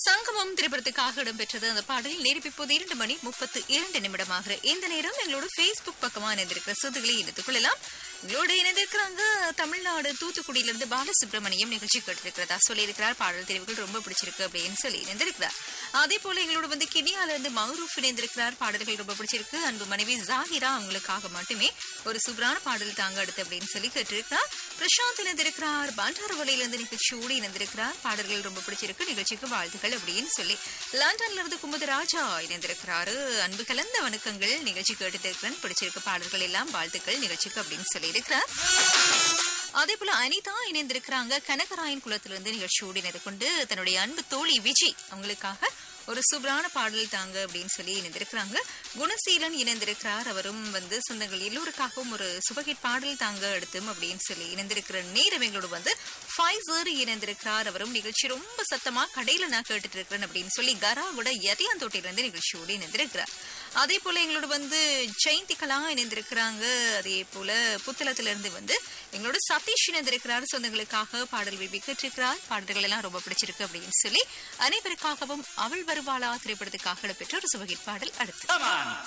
சங்கமம் திரைப்படத்துக்காக இடம்பெற்றது அந்த பாடல் நேரம் இப்போது இரண்டு மணி முப்பத்து இரண்டு நிமிடமாகிற இந்த நேரம் எங்களோட ஃபேஸ்புக் பக்கமா இணைந்திருக்கிற சுதுகளை இணைத்துக் கொள்ளலாம் எங்களோட இணைந்திருக்கிறாங்க தமிழ்நாடு தூத்துக்குடியிலிருந்து பாலசுப்ரமணியம் நிகழ்ச்சி கேட்டிருக்கிறதா சொல்லியிருக்கிறார் பாடல் தெரிவுகள் ரொம்ப பிடிச்சிருக்கு அப்படின்னு சொல்லி இணைந்திருக்கிறார் அதே போல எங்களோட வந்து கினியால இருந்து மௌரூஃப் இணைந்திருக்கிறார் பாடல்கள் ரொம்ப பிடிச்சிருக்கு அன்பு மனைவி ஜாகிரா அவங்களுக்காக மட்டுமே ஒரு சூப்பரான பாடல் தாங்க அடுத்து அப்படின்னு சொல்லி கேட்டிருக்கிறார் பிரசாந்த் இணைந்திருக்கிறார் பாண்டாரவலையிலிருந்து நிகழ்ச்சியோடு இணைந்திருக்கிறார் பாடல்கள் ரொம்ப பிடிச்சிருக்கு நிகழ்ச்சிக்கு வாழ்த்துக்கள் அப்படின்னு சொல்லி லண்டன்ல இருந்து குமுதராஜா இணைந்திருக்கிறாரு அன்பு கலந்த வணக்கங்கள் நிகழ்ச்சி கேட்டுட்டு இருக்கிறேன் பிடிச்சிருக்க பாடல்கள் எல்லாம் வாழ்த்துக்கள் நிகழ்ச்சிக்கு அப்படின்னு சொல்லி இருக்கிறார் அதே போல அனிதா இணைந்திருக்கிறாங்க கனகராயன் குளத்திலிருந்து நிகழ்ச்சியோடு இணைந்து கொண்டு தன்னுடைய அன்பு தோழி விஜி அவங்களுக்காக ஒரு சூப்பரான பாடல் தாங்க அப்படின்னு சொல்லி இணைந்திருக்கிறாங்க குணசீலன் இணைந்திருக்கிறார் அவரும் வந்து சொந்தங்கள் எல்லோருக்காகவும் ஒரு சுபகிட் பாடல் தாங்க எடுத்தும் அப்படின்னு சொல்லி இணைந்திருக்கிற நேரம் எங்களோட வந்து ஃபைசர் இணைந்திருக்கிறார் அவரும் நிகழ்ச்சி ரொம்ப சத்தமா கடையில நான் கேட்டுட்டு இருக்கிறேன் அப்படின்னு சொல்லி கராவோட எதையாந்தோட்டிலிருந்து நிகழ்ச்சியோடு இணைந்திருக்கிறார் அதே போல எங்களோட வந்து ஜெயந்திகலா இணைந்திருக்கிறாங்க அதே போல புத்தளத்துல இருந்து வந்து எங்களோட சதீஷ் இணைந்திருக்கிறார் சொந்தங்களுக்காக பாடல் விரும்பி கேட்டிருக்கிறார் பாடல்கள் எல்லாம் ரொம்ப பிடிச்சிருக்கு அப்படின்னு சொல்லி அனைவருக்காகவும் அவள் வருவாளா திரைப்படத்துக்காக இடம்பெற்ற ஒரு சுபகிட் பாடல் அடுத்து Come on.